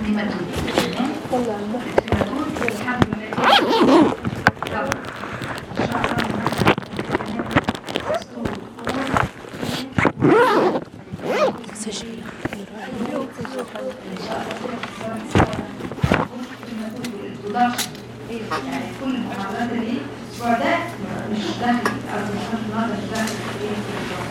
نيماتود تمام طلع المخ نيماتود الحمد لله طب إن شاء الله سجل يعني كل المحاضرات اللي الاسبوع ده مش داخل قصدي مش النهارده مش داخل في ايه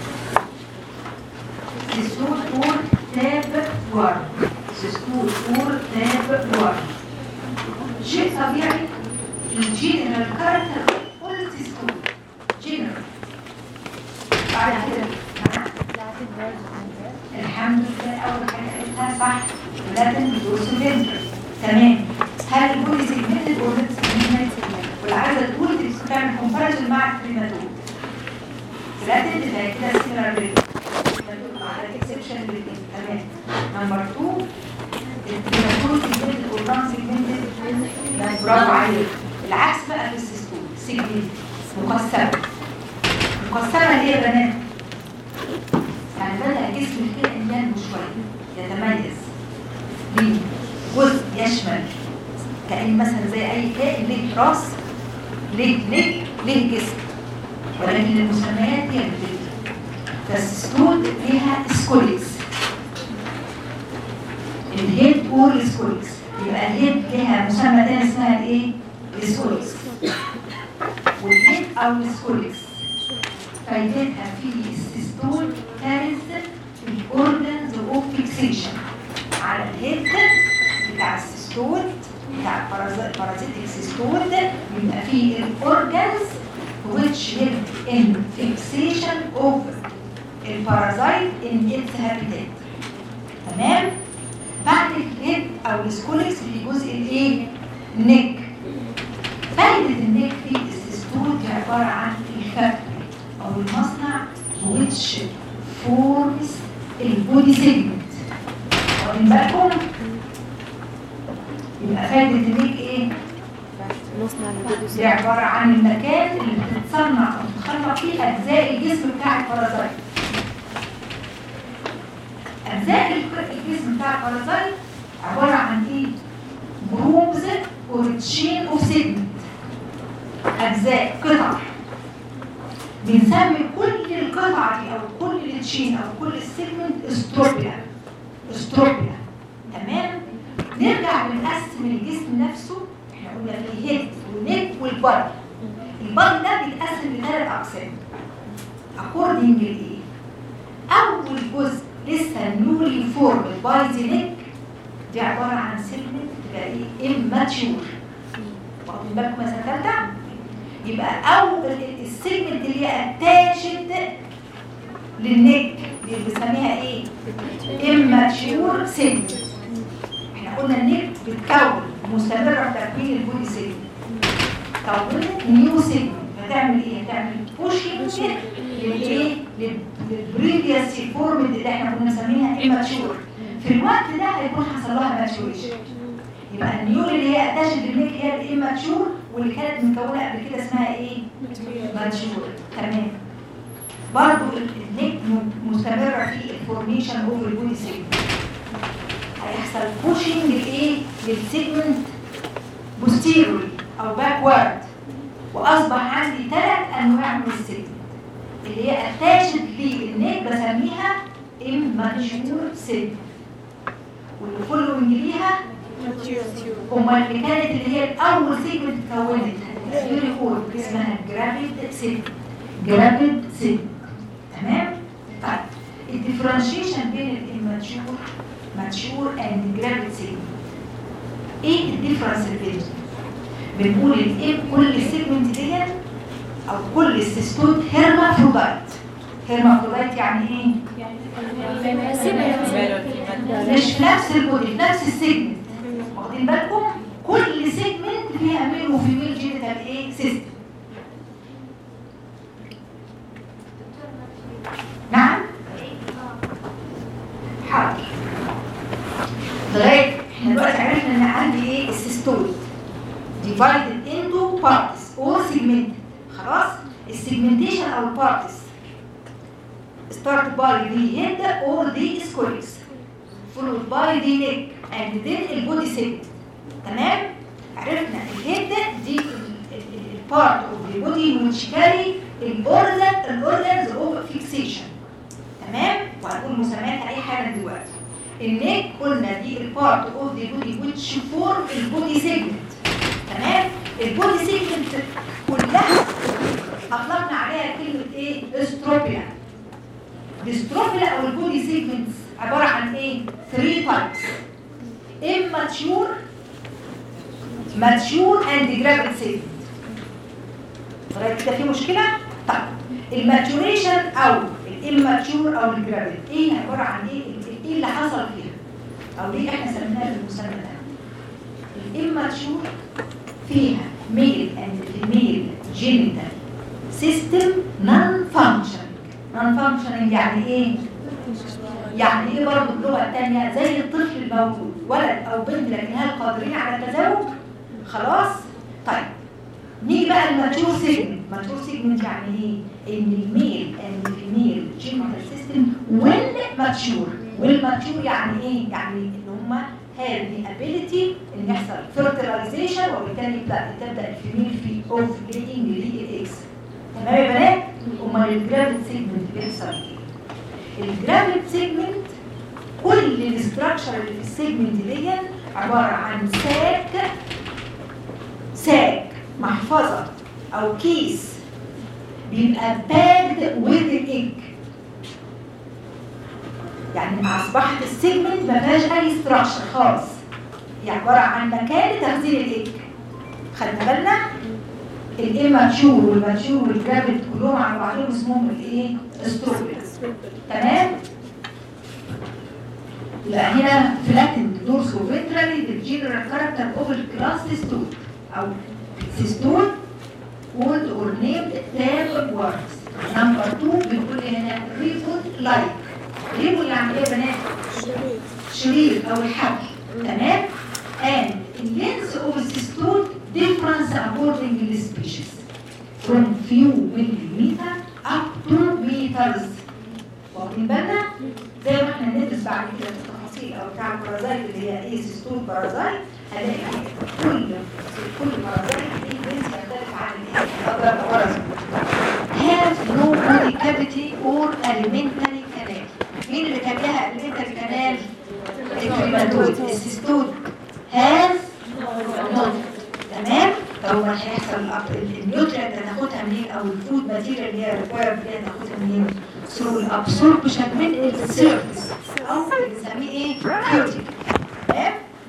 سيستول فور تاب وار سيستول فور تاب وار شيء طبيعي الجينرال كاركتر كل سيستول جينرال بعد كده نعم. الحمد لله اول حاجه قلتها صح لازم يدوس الفنتر تمام هل البودي سيجمنتد ولا نوت سيجمنتد واللي عايزه تقول تعمل كومباريزون مع الكريماتود لازم تبقى كده سيميلار للكريماتود مع الاكسبشن للاثنين تمام نمبر 2 الكريماتود سيجمنتد والنون سيجمنتد برافو عليك العكس بقى في السيستول سيجمنتد مقسمه مقسمه ليه يا بنات؟ يعني بدأ جسم الكائن ينمو شوية يتميز ليه؟ جزء يشمل كائن مثلا زي أي كائن ليه راس ليه ليه ليه جسم ولكن المسميات هي اللي بتفرق فالسستود ليها سكوليكس الهيد اور سكوليكس يبقى الهيد ليها مسمى تاني اسمها الايه؟ السكوليكس والهيد او السكوليكس فايدتها في السيستول كارث الاورجنز اوف فيكسيشن على الهيد بتاع السيستول بتاع البارازيتيك سيستول بيبقى فيه الاورجنز which help in fixation of البارازايت in its habitat تمام بعد الهيد او السكوليكس في جزء الايه النك فايده النك في السيستول دي عباره عن الفاكتوري او المصنع which forms البودي سيجمنت واخدين بالكم يبقى فايده النيك ايه مصنع البودي دي عباره عن المكان اللي بتتصنع او بتخلق فيه اجزاء الجسم بتاع البارازايت اجزاء الك- الجسم بتاع البارازايت عباره عن ايه جروبز اور تشين اوف سيجمنت اجزاء قطع بنسمي كل القطعة دي أو كل التشين أو كل السيجمنت استروبيا استروبيا تمام نرجع بنقسم الجسم نفسه احنا قلنا في هيد ونيك والبادي البادي ده بيتقسم لثلاث أقسام أكوردنج لإيه؟ أول جزء لسه نيولي فورم باي ذا نيك دي عبارة عن سيجمنت تبقى إيه؟ immature واخدين بالكم يا سنة تالتة؟ يبقى اول السيجمنت اللي هي اتاشد للنك اللي بنسميها ايه immature سيجمنت احنا قلنا النك بتكون مستمره في تكوين البودي سيجمنت كونت نيو سيجمنت هتعمل ايه هتعمل بوشنج للايه للبريفيوس فورم اللي احنا كنا مسمينها immature في الوقت ده هيكون حصل لها ماتوريشن يبقى النيول اللي هي اتاشد للنك هي الاماتشور واللي كانت مكونه قبل كده اسمها ايه؟ ماتشور تمام برضه النك م- مستمره في الفورميشن اوف البودي سيجمنت هيحصل بوشنج لايه؟ للسيجمنت بوستيروري او باكورد واصبح عندي ثلاث انواع من السيجمنت اللي هي اتاشد للنك بسميها اماتشور سيجمنت واللي فولوينج ليها امال اللي كانت اللي هي الاول سيجمنت اتكونت اليوري كود اسمها جرافيد سيجمنت جرافيد سيجمنت تمام طيب الديفرنشيشن بين الاماتشور ماتشور اند جرافيد سيجمنت ايه الديفرنس اللي بينهم بنقول الايه كل سيجمنت دي او كل السيستود هيرمافرودايت هيرمافرودايت يعني ايه مش في نفس البودي في نفس السيجمنت واخدين بالكم كل سيجمنت فيها ميل وفيميل جينيتال ايه سيستم نعم حاضر لغايه احنا دلوقتي عرفنا ان عندي ايه السيستول divided into parts or segmented خلاص السيجمنتيشن او البارتس start by the head or the squares followed by the neck and then البودي segment تمام عرفنا الهيد دي البارت اوف ذا بودي which carry الاورجن الاورجنز اوف فيكسيشن تمام وهنقول مسمياتها اي حاجه دلوقتي النيك قلنا دي البارت اوف ذا بودي which form البودي segment تمام البودي segment كلها اطلقنا عليها كلمه ايه استروبيا الاستروبيا او البودي سيجمنتس عباره عن ايه 3 تايبس immature mature and gravid segment لغايه كده في مشكله طيب الماتوريشن او الاماتشور او الجرافيد ايه عباره عن ايه ايه اللي حصل فيها او ليه احنا سميناها بالمسمى ده الاماتشور فيها ميل اند فيميل جينيتال سيستم نون فانكشنينج نون فانكشنينج يعني ايه يعني ايه برضه باللغه الثانيه زي الطفل المولود ولد او بنت لكن هل قادرين على التزاوج خلاص طيب نيجي بقى الماتور سيجمنت ماتور سيجمنت يعني ايه ان الميل اند الفيميل جينيتال سيستم ويل ماتشور ويل ماتشور يعني ايه يعني ان هم have the ability ان يحصل fertilization وبالتالي يبدا تبدا الفيميل في اوف ليدنج للاكس تمام يا بنات امال الجرافيد سيجمنت بيحصل ايه الجرافيد سيجمنت كل الاستراكشر اللي في السيجمنت دي عباره عن ساك ساك محفظه او كيس بيبقى باكد وذ الايج يعني اصبحت السيجمنت ما فيهاش اي استراكشر خالص هي عباره عن مكان لتخزين الايج خدنا بالنا الاماتشور والماتشور والجرافيد كلهم على بعضهم اسمهم الايه استروبيا تمام يبقى هنا فلاتند دورسو فينترالي الجنرال كاركتر اوف الكلاس سيستول او سيستول وولد اور نيمد تاب ووردز نمبر 2 بنقول هنا ريبون لايك ريبون يعني ايه يا بنات؟ شرير او الحبل تمام and length of cystole difference according to the species from few millimeter up to meters واخدين بالنا زي ما احنا ندرس بعد كده في التفاصيل او بتاع البرازيل اللي هي ايه سيستول برازيل هنلاقي كل كل برازيل ليه جنس يختلف عن الايه الاضرب برازيل have no body cavity or alimentary canal مين اللي كان لها alimentary canal؟ الكريماتود السيستول has not تمام طب ما هيحصل النيوترينت هناخدها منين او الفود ماتيريال اللي هي ريكوايرد اللي هناخدها منين ثرو الابسوربشن من السيرفيس او بنسميه ايه كيوتيك تمام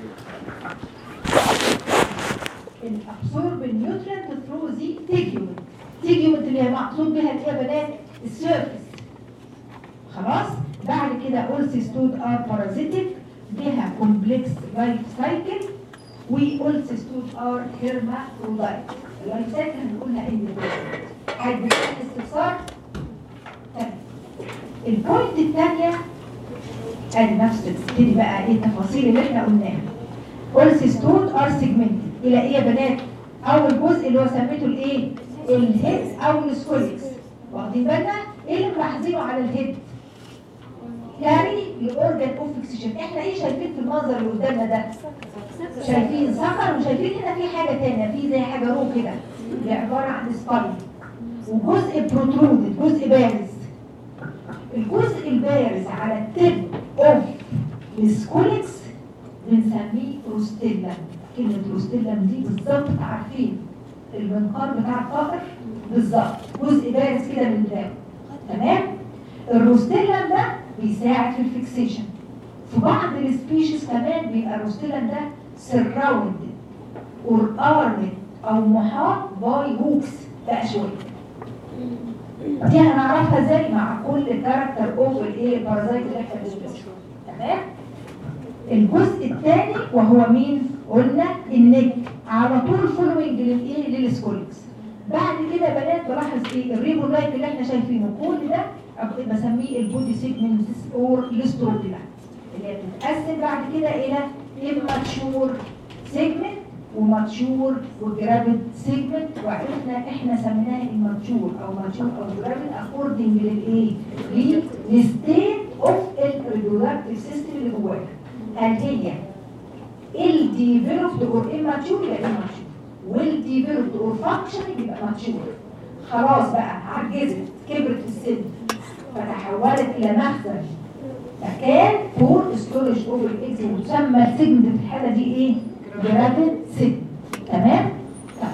الابسورب النيوترينت ثرو ذي تيجيومنت تيجيومنت اللي هي مقصود بها اللي هي بنات السيرفيس خلاص بعد كده اول سيستود ار بارازيتيك لها كومبلكس لايف سايكل وأول سيستود ار هيرمافرودايت اللايف سايكل هنقولها ان حد استفسار تمام البوينت الثانيه ادي نفس تبتدي بقى ايه التفاصيل اللي احنا قلناها اول سيستود ار سيجمنت الى ايه يا بنات اول جزء اللي هو سميته الايه الهيد او السكوليكس واخدين بالنا ايه اللي ملاحظينه على الهيد يعني الاورجن اوف فيكسيشن احنا ايه شايفين في المنظر اللي قدامنا ده شايفين صخر وشايفين هنا في حاجه ثانيه في زي حاجه رو كده اللي عباره عن سباين وجزء بروترودد جزء بارز الجزء البارز على التب اوف السكوليكس بنسميه روستيلا كلمه روستيلا دي بالظبط عارفين المنقار بتاع الطائر بالظبط جزء بارز كده من دماغه تمام الروستيلا ده بيساعد في الفيكسيشن في بعض السبيشيز كمان بيبقى الروستيلا ده سراوندد اور ارمد او محاط باي هوكس بقى شويه دي هنعرفها ازاي مع كل كاركتر اوف الايه البارازايت اللي احنا بندرسه تمام الجزء الثاني وهو مين قلنا النك على طول فولوينج للايه للسكوليكس بعد كده بنات بلاحظ ايه الريبو لايت اللي احنا شايفينه كل ده بسميه البودي سيجمنت اور الاستروبيلا اللي هي بتتقسم بعد كده الى immature سيجمنت وماتشور وجرافيد سيجمنت وعرفنا احنا سميناها immature او ماتشور او جرافيد اكوردنج للايه؟ للستيت اوف الريبرودكتيف سيستم اللي جواها هل هي الديفلوبد اور immature يبقى immature والديفلوبد اور functioning يبقى mature خلاص بقى عجزت كبرت في السن فتحولت الى مخزن مكان فور ستورج اوفر اكس وتسمى السجن في الحاله دي ايه؟ جرافيد سجن تمام؟ طيب.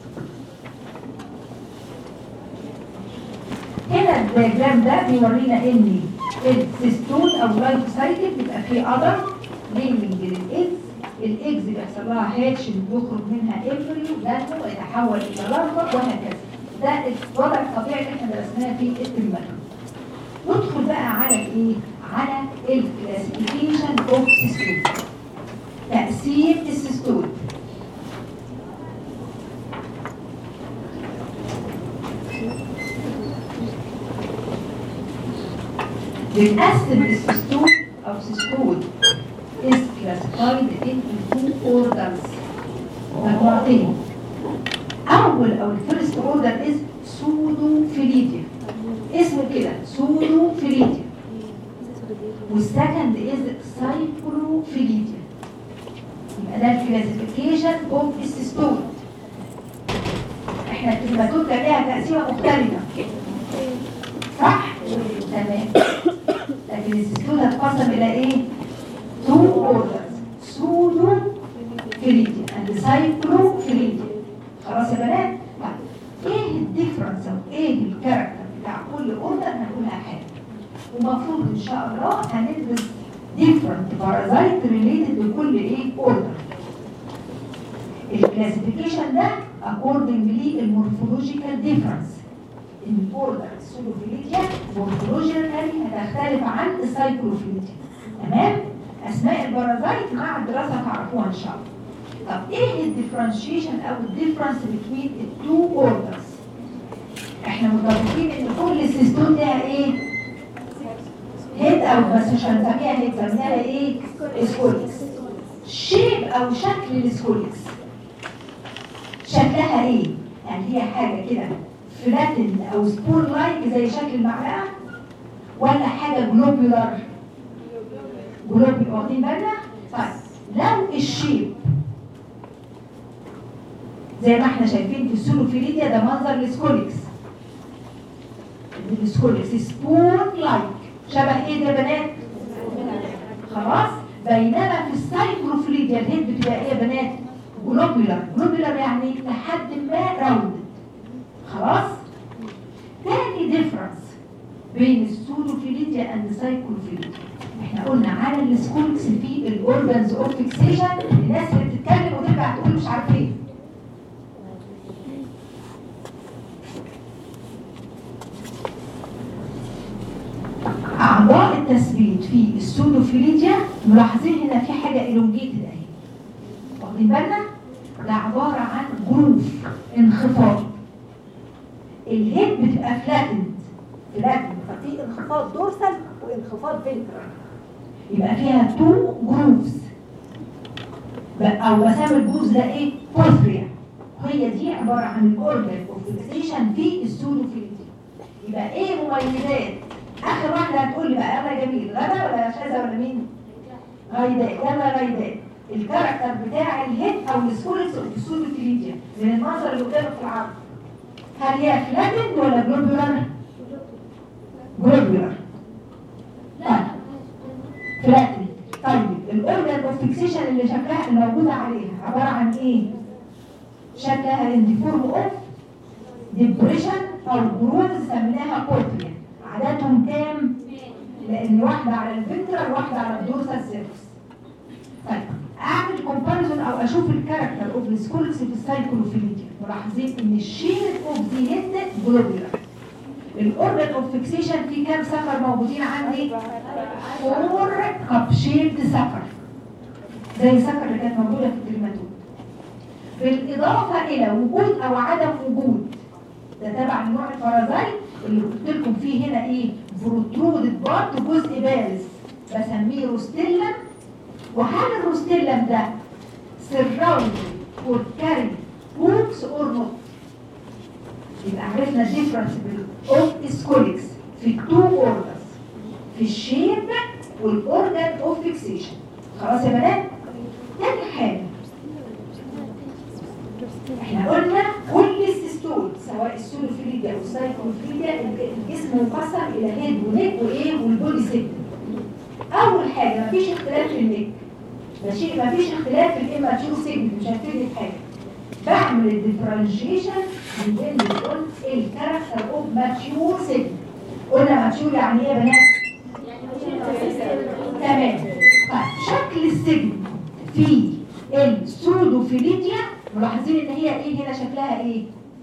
هنا الدياجرام ده بيورينا ان السيستول او لايف سايكل بيبقى فيه قدر لينج للاكس الاكس بيحصل لها هاتش بيخرج منها امبريو لانه ويتحول الى لارفا وهكذا ده الوضع الطبيعي اللي احنا درسناه في الترمانو ندخل بقى على ايه؟ على الكلاسيفيكيشن اوف سيستول تقسيم السيستول بنقسم السيستول او سيستول is classified into two orders مجموعتين اول او الفيرست اوردر is pseudophilidia اسمه كده pseudophilidia والسكند از سايكلوفيليديا يبقى ده الكلاسيفيكيشن اوف السيستول احنا الكلماتود كان ليها تقسيمه مختلفه صح تمام لكن السيستول هتقسم الى ايه تو اوردرز سودو فيليديا اند سايكلوفيليديا خلاص يا بنات طيب ايه الديفرنس او ايه الكاركتر بتاع كل اوردر هنقولها حاجه ومفروض ان شاء الله هندرس different parasite related لكل ايه order الكلاسيفيكيشن ده according للمورفولوجيكال difference الاوردر السولوفيليتيا مورفولوجيكالي هتختلف عن السايكلوفيليتيا تمام اسماء البارازايت مع الدراسه هتعرفوها ان شاء الله طب ايه الديفرنشيشن او الديفرنس بين التو اوردرز احنا متفقين ان كل سيستول ليها ايه هيد او بس مش هنسميها هيد هنسميها ايه سكوليكس شيب او شكل السكوليكس شكلها ايه يعني هي حاجه كده فلاتن او سبور لايك زي شكل المعلقه ولا حاجه جلوبولار جلوبي واخدين بالنا طيب لو الشيب زي ما احنا شايفين في السولوفيليديا ده منظر السكوليكس السكوليكس سبور لايك شبه ايه ده يا بنات خلاص بينما في السايكلوفليديا الهيد بتبقى ايه يا بنات جلوبولار جلوبولار يعني لحد ما راوند خلاص تاني ديفرنس بين السودوفيليديا اند السايكلوفيليديا احنا قلنا على السكولكس في الاورجنز اوف فيكسيشن الناس اللي بتتكلم وترجع تقول مش عارفين اعضاء التثبيت في السودوفيليديا ملاحظين هنا في حاجه الونجيتد اهي واخدين بالنا ده عباره عن جروف انخفاض الهيد بتبقى فلاتند فلاتند ففي انخفاض دورسال وانخفاض فينترال يبقى فيها تو جروفز او بسمي الجروفز ده ايه بورفريا هي دي عباره عن الاورجن اوف فيكسيشن في السودوفيليديا يبقى ايه مميزات اخر واحده هتقول لي بقى يلا يا جميل غدا ولا شاذة ولا مين غيداء يلا غيداء الكاركتر بتاع الهيد او السكولكس او السودوفيليديا من المنظر اللي قدامك في العرض هل هي فلاتند ولا جلوبولار جلوبولار طيب فلاتند طيب الاورجن اوف فيكسيشن اللي شكلها الموجوده عليها عباره عن ايه شكلها انديفورم اوف ديبريشن او جروز سميناها بورتريا عددهم كام لان واحده على الفنترال واحده على الدورسال سيرفس طيب اعمل كومباريزون او اشوف الكاركتر اوف السكولكس في السايكلوفيليديا ملاحظين ان الشير اوف ذا هيد جلوبولار الاورجن اوف فيكسيشن في كام سفر موجودين عندي فور كاب شيبد سفر زي السفر اللي كانت موجوده في الكلماتود بالاضافه الى وجود او عدم وجود ده تبع نوع البارازايت اللي قلت لكم فيه هنا ايه بروترودد بارت جزء بارز بسميه روستيلم وهل الروستيلم ده سراوند اور كاري هوكس اور نوت يبقى عرفنا الديفرنس اوف سكوليكس في التو اوردرز في الشيب والاورجن اوف فيكسيشن خلاص يا بنات تاني حاجه احنا قلنا كل السيستول سواء السولوفيليديا او السايكلوفيليديا الجسم مقسم الى هيد ونيك وايه والبودي سيجمنت اول حاجه مفيش اختلاف في النيك ماشي مفيش اختلاف في الاماتشور سيجمنت مش هتفيدك حاجه بعمل الديفرنشيشن من بين قلت الكاركتر اوف ماتشور سيجمنت قلنا ماتشور يعني ايه يا بنات تمام طيب شكل السجن في السودوفيليديا ملاحظين ان هي ايه هنا شكلها ايه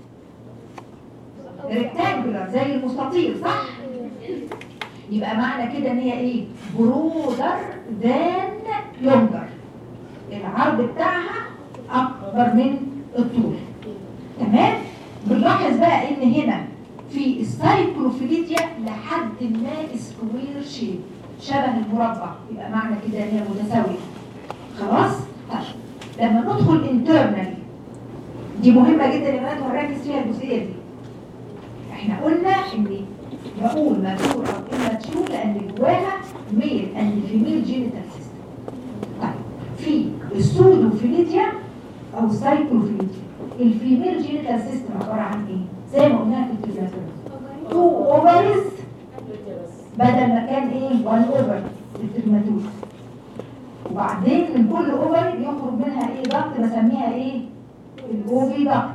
ريكتانجولار زي المستطيل صح يبقى معنى كده ان هي ايه برودر ذان لونجر العرض بتاعها اكبر من الطول تمام بنلاحظ بقى ان هنا في السايكلوفيليديا لحد ما سكوير شيب شبه المربع يبقى معنى كده ان هي متساويه خلاص طيب لما ندخل انترنالي دي مهمه جدا يا بنات وهنركز فيها الجزئيه دي احنا قلنا ان بقول ماتور او اماتور لان جواها ميل اند فيميل جينيتال سيستم طيب في السودوفيليديا او السايكلوفيليديا الفيميل جينيتال سيستم عباره عن ايه زي ما قلنا في التلفزيون تو اوفرز بدل ما كان ايه 1 اوفر الترماتوز وبعدين من كل اوفر يخرج منها ايه ضغط بسميها ايه الاوفي ضغط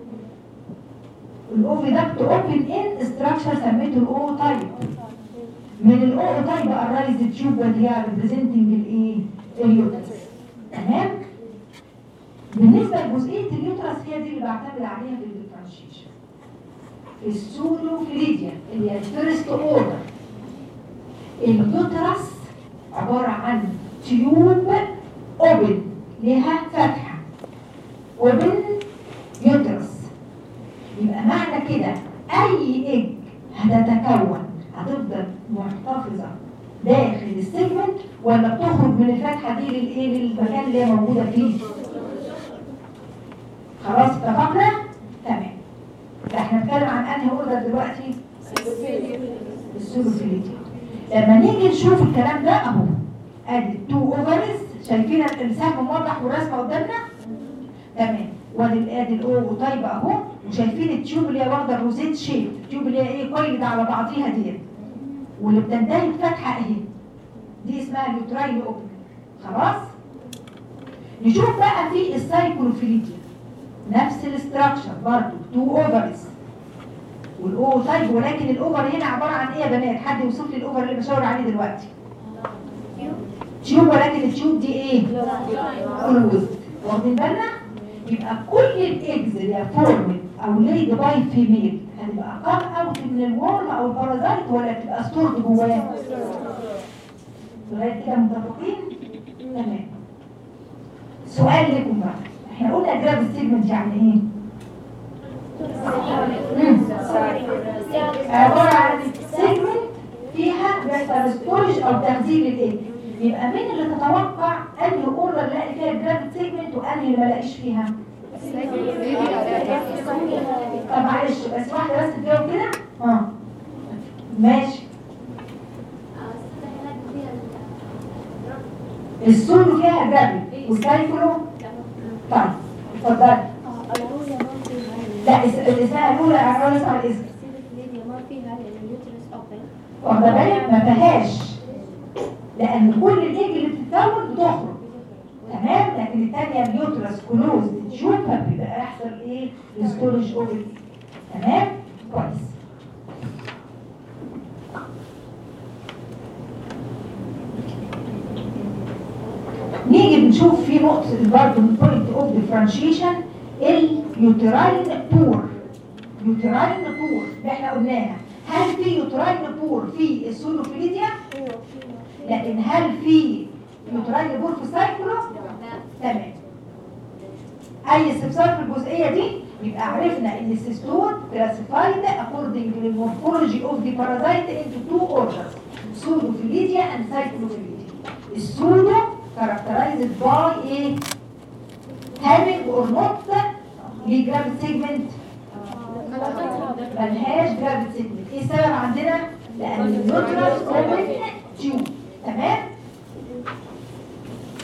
الاوفي ضغط اوبن ان ستراكشر سميته الاو تايب من الاو تايب ارايز تشوب اللي هي ريبريزنتنج الايه اليوترس تمام بالنسبه لجزئيه اليوترس هي دي اللي بعتمد عليها في الديفرنشيشن السودوفيليديا اللي هي الفيرست اوردر اليوترس عبارة عن تيوب اوبن لها فتحة اوبن يوترس يبقى معنى كده اي ايج هتتكون هتفضل محتفظة داخل السيجمنت ولا بتخرج من الفتحة دي للايه للمكان اللي هي موجودة فيه خلاص اتفقنا تمام ده احنا بنتكلم عن انهي اوردر دلوقتي السولوفيليتي لما نيجي نشوف الكلام ده اهو ادي تو اوفرز شايفين السهم موضح والرسمه قدامنا تمام وادي ادي الاو طيبه اهو وشايفين التيوب اللي هي واخده الروزيت شيب التيوب اللي هي ايه كويلد على بعضيها ديت واللي بتنتهي بفتحه اهي دي اسمها اليوتراين اوبن خلاص نشوف بقى في السايكلوفيليتيا نفس الاستراكشر برضه تو اوفرز والاو طيب ولكن الاوفر هنا عباره عن ايه يا بنات حد يوصف لي الاوفر اللي بشاور عليه دلوقتي تيوب ولكن التيوب دي ايه كلوز واخدين بالنا يبقى كل الايجز اللي هي فورمد او ليد باي فيميل هتبقى قام اوت من الورم او البارازايت ولا بتبقى ستورد جواه لغايه كده متفقين تمام سؤال لكم بقى احنا قلنا جراب ستيجمنت يعني ايه عبارة عن سيجمنت فيها بيحصل ستورج او تخزين للايه يبقى مين اللي تتوقع انهي اوردر لاقي فيها جرافيت سيجمنت وانهي اللي ما لاقيش فيها طب معلش بس واحده بس تجاوب كده اه ماشي السولو فيها جرافيت والسايكلو طيب اتفضلي لا اس- الاسماء الاولى اعرف اسمع الاسم واخده بالك ما فيهاش لان كل الايج اللي بتتكون بتخرج تمام لكن الثانيه اليوترس كلوز تشوفها بيبقى يحصل ايه الستورج اوفر تمام كويس نيجي نشوف في نقطة برضه بوينت اوف ديفرنشيشن اليوتراين بور يوتراين بور اللي احنا قلناها هل في يوتراين بور في السولوفيليديا؟ لكن هل في يوتراين بور في السايكلو؟ تمام اي استفسار في الجزئيه دي يبقى عرفنا ان السيستول كلاسيفايد according للمورفولوجي اوف ذا بارازايت into two orders pseudophilia and cyclophilia السودو characterized by ايه having or not لجرافيت سيجمنت ملهاش جرافيت سيجمنت ايه السبب عندنا لان اليوترس اوبن تيوب تمام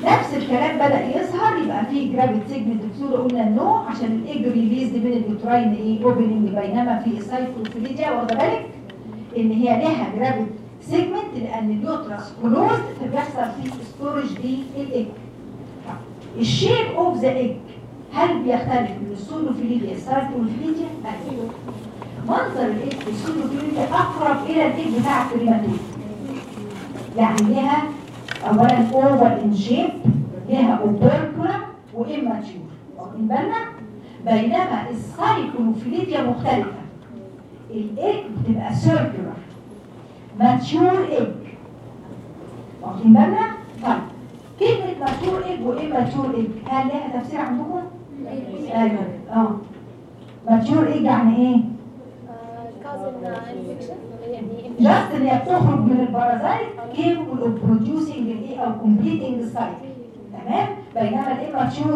نفس الكلام بدأ يظهر يبقى فيه جرافيت سيجمنت بصورة قلنا النوع عشان الايج ريليز من اليوتراين ايه اوبننج بينما في السايكلوفيليديا واخده بالك ان هي لها جرافيت سيجمنت لان اليوترس كلوز فبيحصل فيه ستورج للايج الشيب اوف ذا ايج هل بيختلف من السولوفيليديا السايكلوفيليديا؟ ايوه منظر الايج في السولوفيليديا اقرب الى الايج بتاع الكريماتود يعني لها اولا اوفر ان شيب لها اوبركولا واماتيور واخدين بالنا بينما السايكلوفيليديا مختلفه الايج بتبقى سيركولار ماتيور ايج واخدين بالنا طيب كلمه ماتيور ايج واماتيور ايج هل لها تفسير عندكم ايوه اه ماتيور ايج يعني ايه كازن انفكشن يعني جاست اللي هي بتخرج من البارازايت capable of producing الايه او completing the cycle تمام بينما الاماتشور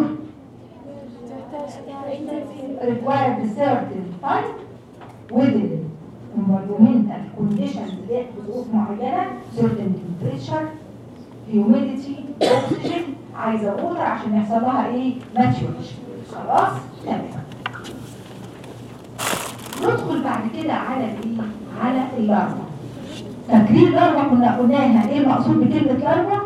required a certain time within environmental conditions اللي هي ظروف معينه certain temperature humidity oxygen عايزه ووتر عشان يحصل لها ايه maturation خلاص تمام ندخل بعد كده على الايه على اللارفا تكرير اللارفا كنا قلناها ايه المقصود بكلمه لارفا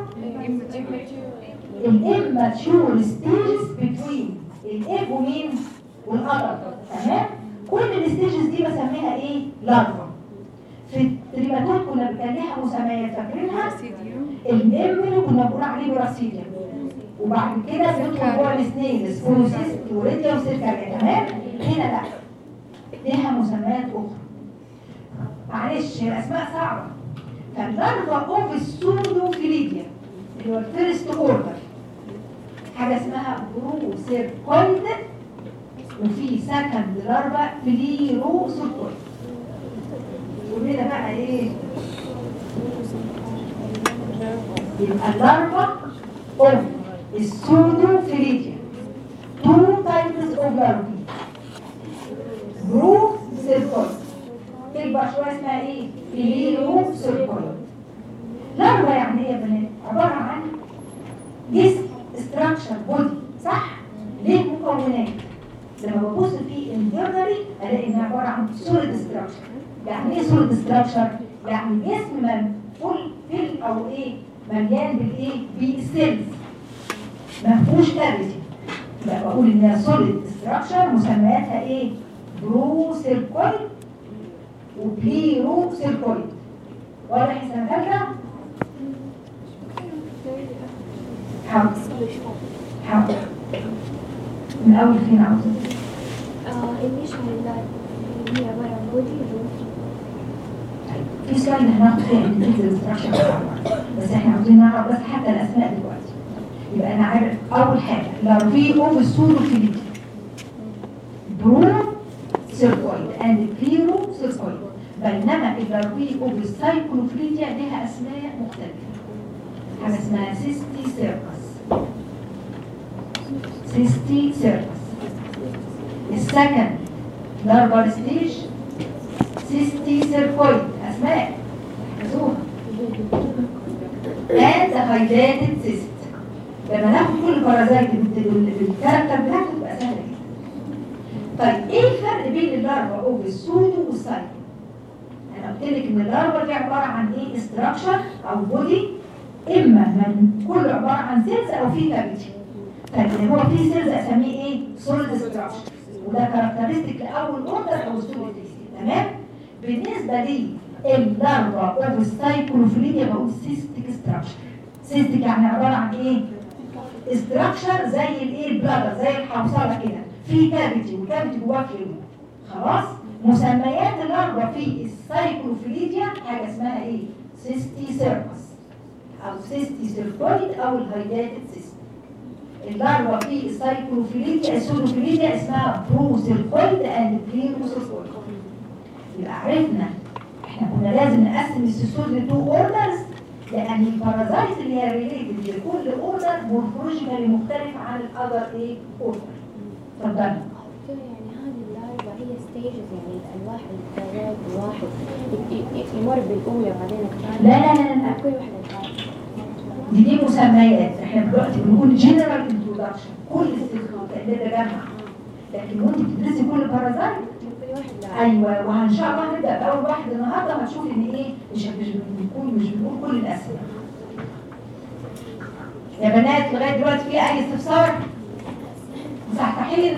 الاماتشور ستيجز بتوين الايج ومين والادر تمام كل الستيجز دي بسميها ايه لارفا في التريماتود كنا كان ليها مسميات فاكرينها الامبلو كنا بنقول عليه براسيليا وبعد كده بندخل جوه السنيلز فوسيس وريديا وسيركاليا تمام هنا لا ليها مسميات اخرى معلش هي الاسماء صعبه فاللارفا اوف السودوفيليديا اللي هو الفيرست اوردر حاجه اسمها بروسيركويد وفي سكند لارفا فليروسيركويد وهنا بقى ايه يبقى اللارفا اوف السودوفيليديا تو تايبس اوف لارفا برو سيركويد تكبر شويه اسمها ايه فيليرو سيركويد لارفا يعني ايه يا بنات عباره عن جسم استراكشر بودي صح ليه مكونات لما ببص في انترنالي الاقي انها عباره عن سوليد ستراكشر يعني ايه سوليد ستراكشر يعني جسم فول فيل او ايه مليان بالايه بالسيلز ما فيهوش كافيتي يبقى بقول انها سوليد ستراكشر مسمياتها ايه برو سيركويد وبليرو سيركويد واضح السنه ثالثه حاضر حاضر من اول فين عاوزه ايش هي عبارة عن بودي في سلايد هناخد فيها individual structure بس احنا عاوزين نعرف بس حتى الاسماء دلوقتي يبقى انا عارف اول حاجه لارفي اوف السودوفيليتي برو سيركويد اند بليرو سيركويد بينما اللارفي اوف السايكلوفليديا لها اسماء مختلفه حاجه اسمها سيستي سيركس سيستي سيركس السكند لارفال ستيج سيستي سيركويد اسماء احفظوها and the hydrated cyst لما ناخد كل بارازايت بالكاركتر بتاعته تبقى سهله جدا طيب ايه الفرق بين اللارفا اوف السودو والسايكو انا قلت لك ان اللارفا دي عباره عن ايه استراكشر او بودي اما من كله عباره عن سيلز او في كافيتي فاللي هو فيه سيلز اسميه ايه سوليد ستراكشر وده كاركترستيك لاول اوردر او سوليد تمام بالنسبه لي اللارفا اوف السايكلوفيليديا بقول سيستيك ستراكشر سيستيك يعني عباره عن ايه استراكشر زي الايه البلادر زي الحوصله كده في كافيتي والكافيتي جواه فلويد خلاص مسميات اللارفا في السايكلوفيليديا حاجه اسمها ايه سيستي سيركس او سيستي سيركويد او الهايداتد سيستي اللارفا في السايكلوفيليديا السودوفيليديا اسمها بروسيركويد اند بليروسيركويد يبقى عرفنا احنا كنا لازم نقسم السيستول لتو اوردرز لان البارازايت اللي هي ريليتد لكل اوردر مورفولوجيكالي مختلف عن الاذر ايه اوردر اتفضلي يعني هذه اللارفا هي ستيجز يعني الواحد الثلاث الواحد ي- ي- يمر بالاولى وبعدين الثانيه لا لا لا لا كل واحده الثانيه دي دي مسميات احنا دلوقتي بنقول جنرال انترودكشن كل السيستم اللي ده جمع لكن وانت بتدرسي كل بارازايت كل واحد له ايوه وان شاء الله هنبدا باول واحد النهارده هتشوف ان ايه مش مش بنقول مش بنقول كل الاسئله يا بنات لغايه دلوقتي في اي استفسار مصحصحين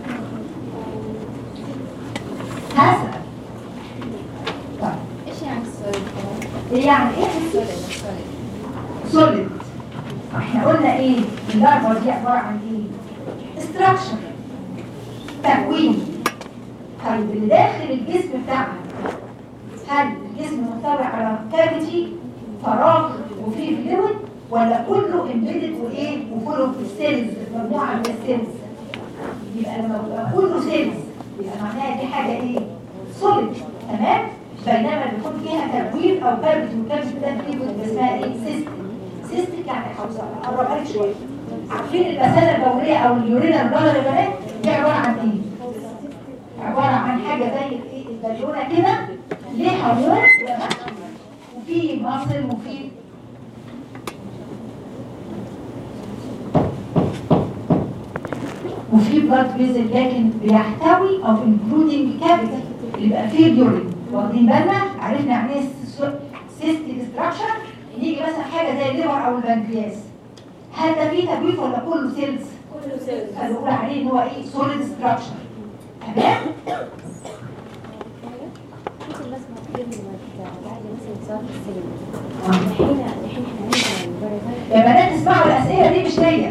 هسأل طيب ايش يعني السوليد؟ ايه يعني ايه السوليد السوليد سوليد احنا قلنا ايه اللارفا دي عباره عن ايه استراكشر تكوين طيب اللي داخل الجسم بتاعها هل الجسم محتوي على كافيتي فراغ وفيه فلويد ولا كله امبيدد وايه وكله في السيلز مجموعه من السيلز يبقى لما يبقى كله سيلز يبقى معناها دي حاجه ايه سوليد تمام بينما بيكون فيها تكوين او كافيتي والكافيتي ده فيه بتبقى اسمها ايه سيستم سيستم يعني حوزه اقربها لك شويه عارفين المثانه البوليه او اليورينا البلد يا بنات دي عباره عن ايه عباره عن حاجه زي الايه البالونه كده ليها وول وفي مصل وفي وفي بلاد فيزل لكن بيحتوي او انكلودنج كافيتي اللي بقى فيه اليورين واخدين بالنا عرفنا يعني ايه سيستيك ستراكشر يجي مثلا حاجه زي الليفر او البنكرياس هل ده فيه تجويف ولا كله سيلز؟ كله سوليد فبنقول عليه ان هو ايه سوليد ستراكشر تمام؟ ممكن بس ما تقول لما بعد مثلا صار في السلم الحين الحين احنا عندنا البرازيل يا بنات اسمعوا الاسئله دي مش ليا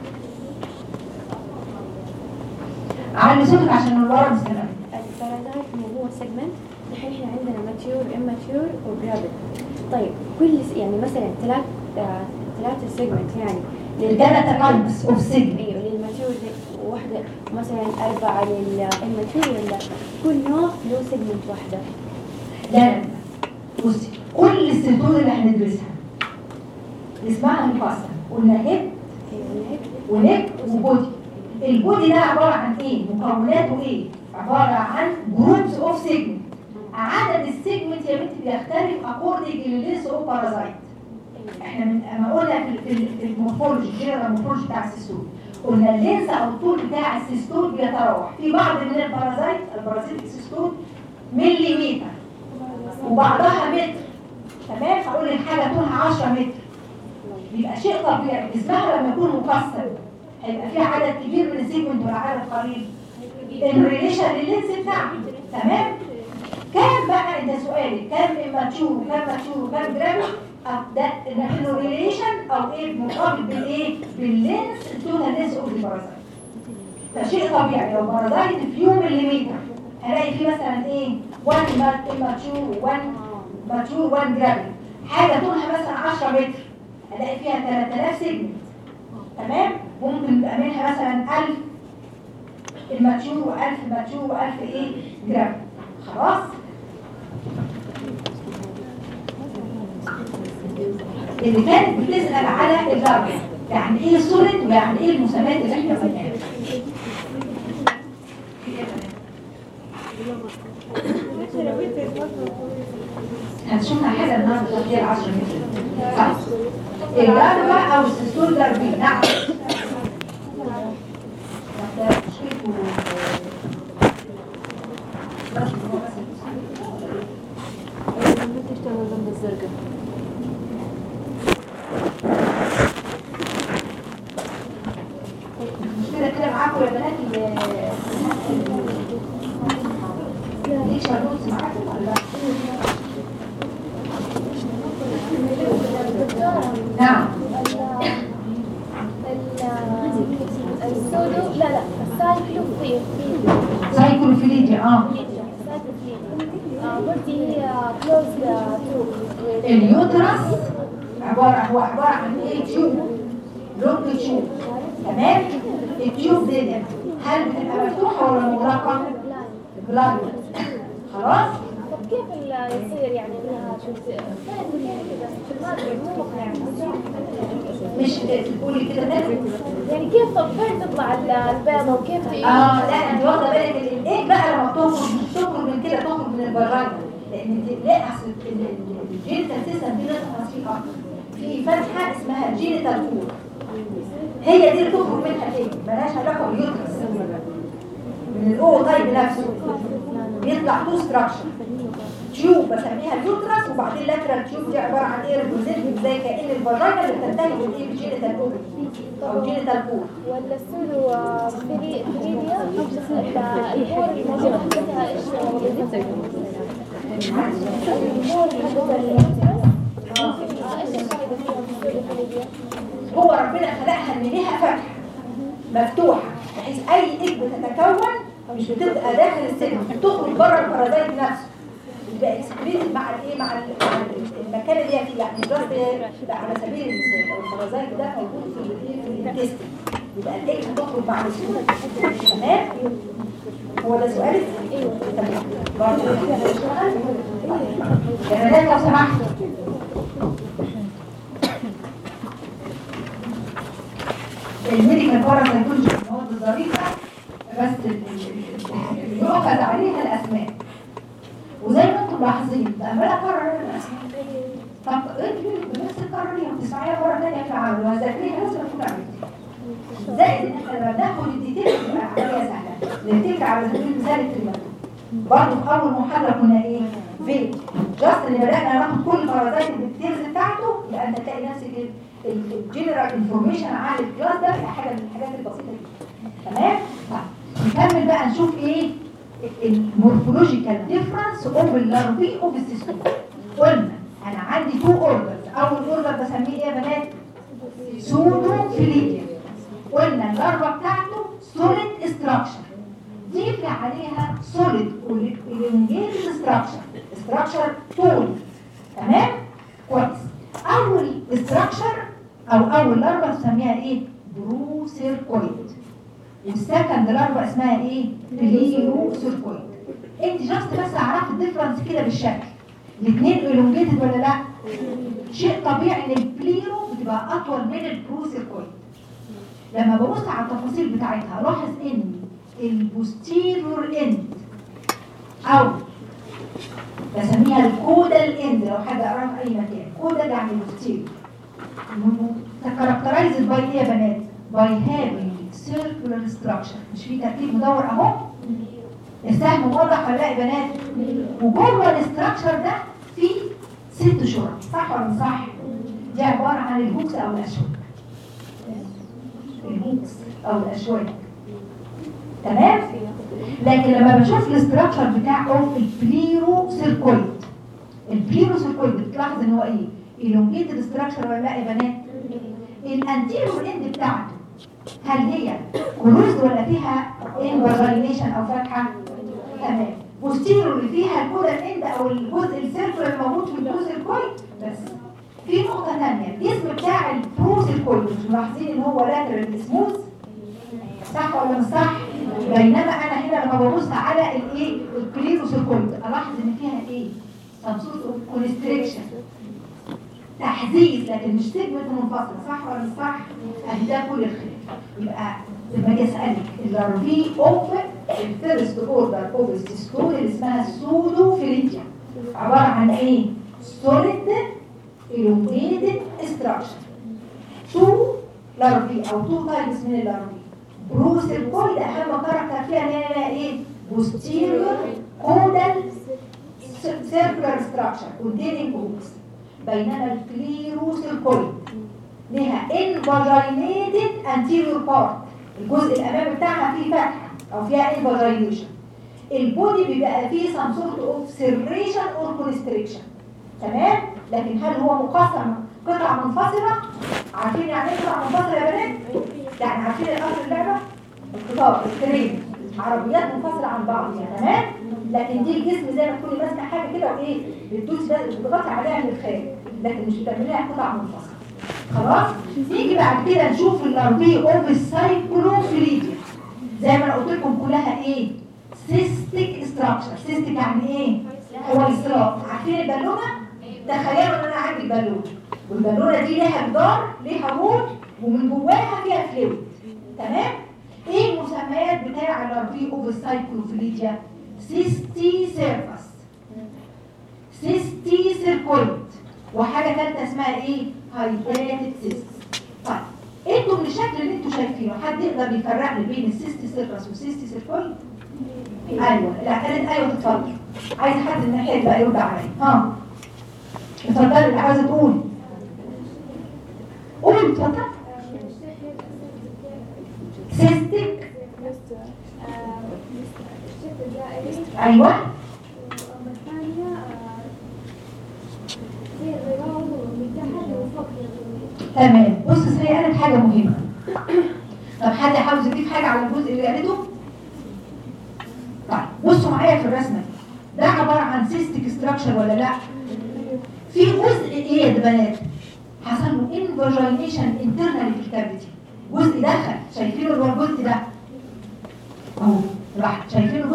علي صوتك عشان من ورا مستمع البرازيل هو سيجمنت الحين احنا عندنا ماتيور اماتيور وجرافيد طيب كل س- يعني مثلا ثلاث آه، ثلاثة سيجمنت يعني الثلاثه كايندز اوف سيجن ايوه للماتيور واحدة مثلا أربعة للماتيور ولا كل نوع له سيجمنت واحدة لا لا لا. بصي كل السيتون اللي هندرسها اسمها مقسم قلنا هيد ايوه الهيد ونك وبودي البودي ده عباره عن ايه مكوناته ايه عباره عن جروبس اوف سيجمنت عدد السيجمنت يا بنتي بيختلف اكوردنج للليس اوف بارازايت احنا من اما قلنا في في في المورفولوجي الجنرال مورفولوجي بتاع السيستول قلنا اللينس او الطول بتاع السيستول بيتراوح في بعض من البارازايت البارازيتك سيستول مليمتر وبعضها متر تمام هقول لك حاجه طولها 10 متر بيبقى شيء طبيعي اسمها لما يكون مكسر هيبقى فيه عدد كبير من السيجمنت ولا عدد قليل الريليشن لللينس بتاعه تمام كام بقى انت سؤالي كام اماتشور وكام ماتشور وكام جرام أه، ده نحن ريليشن او ايه مرتبط بالايه باللينس التوتال لينس اوف البارازايت ده شيء طبيعي لو بارازايت فيو مليمتر هلاقي فيه مثلا ايه 1 ماتشور 1 ماتشور 1 جرام حاجه طولها مثلا 10 متر هلاقي فيها 3000 سيجمنت تمام ممكن يبقى منها مثلا 1000 الماتشور و1000 ماتشور و1000 ايه جرام خلاص اللي كانت بتسأل على الجرم يعني ايه سوليد ويعني ايه المسميات اللي احنا قلناها هنشوفها حاجة النهارده هي العشرة متر صح الجربة او السيستول جربي نعم ده مشكلته ممكن تشتغل جنب الزرقاء المشكلة كده معاكم يا بنات ال- ليش هنوز معاكم ولا لا؟ نعم السودو لا لا السايكلوفيل سايكلوفيليديا اه برضه هي كلوز تو اليوترس عبارة هو عبارة عن ايه تيوب لونج تيوب تمام التيوب دي هل بتبقى مفتوحة ولا مغلقة؟ بلاند خلاص طب كيف ال- يصير يعني انها شو ت- كده في المادة مو مقنع مش تقولي كده ده يعني كيف طب فين تطلع ال- البيضة وكيف ت- اه لا انت واخده بالك من الايه بقى لما تخرج مش تخرج من كده تخرج من الفاجينا لان انت لا اصل الجينيتال سيستم دي لازم تصفيق اكتر في فتحه اسمها جينيتال كور هي دي اللي تخرج منها تاني ملهاش علاقه باليوترس من الاو تايب نفسه بيطلع تو ستراكشر تيوب بسميها اليوترس وبعدين لاترال تيوب دي عباره عن ايه ريبريزنتنج زي كان الفاجينا اللي بتنتهي بالايه بالجينيتال كور او جينيتال كور ولا السولو فري فريديا البور الموجودة حقتها ايش وظيفتها؟ البور حقتها ايش الفائدة فيها بالسولو فريديا؟ هو ربنا خلقها ان ليها فتحه مفتوحه بحيث اي ايج بتتكون مش بتبقى داخل السجن بتخرج بره البارازايت نفسه يبقى اكسبريت مع الايه مع ال- مع ال- المكان اللي هي فيه يعني جاست لا على سبيل المثال لو البارازايت ده موجود في الايه في الانتستين يبقى الايج هتخرج مع السجن تمام هو ده سؤالك؟ ايوه تمام برضه يا مدام لو سمحت الميديكال باراسايكولوجي المواد الظريفه بس ال- ال- ال- اللي يؤخذ عليها الاسماء وزي ما انتم ملاحظين عمال اكرر الاسماء طب انت بنفس القرارية وتسمعيها مره ثانيه في العمل وهذاكريها لازم تكون عملتيها زائد ان احنا لما بناخد الديتيلز تبقى عمليه سهله نفتكر على سبيل المثال التريماتوم برضه في اول محاضره كنا ايه فين جاست ان بدانا ناخد كل البارازايت الديتيلز بتاعته يبقى انت تلاقي نفسك الجنرال انفورميشن عن الكلاس ده هي حاجه من الحاجات البسيطه دي تمام طيب نكمل بقى نشوف ايه المورفولوجيكال ديفرنس اوف اللارفي اوف السيستم قلنا انا عندي تو اوردرز اول اوردر بسميه ايه يا بنات سودو فيليديا قلنا اللارفا بتاعته سوليد استراكشر ضيف لي عليها سوليد elongated ستراكشر ستراكشر طول تمام كويس اول استراكشر او اول لارفا بنسميها ايه بروسيركويد والسكند لارفا اسمها ايه بليروسيركويد انت جاست بس عرفت الديفرنس كده بالشكل الاثنين elongated ولا لا شيء طبيعي ان البليرو بتبقى اطول من البروسيركويد لما ببص على التفاصيل بتاعتها الاحظ ان البوستيريور اند او بسميها الكودال اند لو حد قراها في اي مكان كودال يعني البوستيريور تكاركترايزد باي ايه يا بنات باي هافينج سيركولار ستراكشر مش في ترتيب مدور اهو السهم واضح ولا لا يا بنات وجوه الاستراكشر ده في ست شرط صح ولا مش صح دي عباره عن الهوكس او الاشواك الهوكس او الاشواك تمام لكن لما بشوف الاستراكشر بتاعه البليرو سيركويد البليرو سيركويد بتلاحظ ان هو ايه elongated structure ولا لا يا بنات الانتيريور اند بتاعته هل هي كلوزد ولا فيها انفاجينيشن او فتحه تمام بوستيريور اللي فيها الكودال اند او الجزء السيركل الموجود في الجزء الكويد بس في نقطة ثانية الجسم بتاع البروسيركويد مش ملاحظين ان هو لاترال سموث صح ولا مش صح؟ بينما انا هنا لما ببص على الايه البليروسيركويد الاحظ ان فيها ايه؟ سبسوس اوف كونستريكشن تحزيز لكن مش سيجمنت منفصل صح ولا مش صح؟ ادي ده كل الخلاف يبقى لما اجي اسالك اللارفي اوف الفيرست اوردر اوف السيستول اللي اسمها سودو فيليتيا عباره عن ايه؟ سوليد elongated structure تو لارفي او تو تايبس من اللارفي بروسيركويد اهم كاركتر فيها ان هي ايه؟ posterior caudal circular structure containing hooks بينما الكليروسيركويد لها invaginated anterior part الجزء الامامي بتاعها فيه فتحه او فيها invagination البودي بيبقى فيه some sort of serration or constriction تمام لكن هل هو مقسم قطع منفصله عارفين يعني ايه قطع منفصله يا بنات يعني عارفين الاصل اللعبه القطار الترين عربيات منفصله عن بعض يعني تمام لكن دي الجسم زي ما تكوني ماسكه حاجه كده وايه بتدوس بقى بتضغطي عليها من الخارج لكن مش بتعمليها قطع منفصله خلاص نيجي بعد كده نشوف الاربي اوف السايكلوفليديا زي ما انا قلت لكم كلها ايه سيستيك ستراكشر سيستيك يعني ايه هو الاصطلاح عارفين البالونه تخيلوا ان انا عندي بالونه والبالونه دي ليها جدار ليها هول ومن جواها فيها فلويد تمام ايه المسميات بتاع الاربي اوف السايكلوفليديا سيستي سيرفس سيستي سيركويد وحاجه ثالثه اسمها ايه هايدريتد سيست طيب انتوا من الشكل اللي انتوا شايفينه حد يقدر يفرق لي بين السيست سيركس والسيست سيركويد ايوه لا قالت ايوه تتفضل عايز حد الناحيه اللي بقى يرد عليا ها اتفضلي اللي عايزه تقولي قولي اتفضل سيستك ايوه تمام بص هي قالت حاجه مهمه طب حد عاوز يضيف حاجه على الجزء اللي قالته طيب بصوا معايا في الرسمه دي. ده عباره عن سيستيك ستراكشر ولا لا في جزء ايه يا بنات حصل له انفاجينيشن انترنالي في الكافيتي جزء دخل شايفينه اللي هو الجزء ده اهو راح شايفينه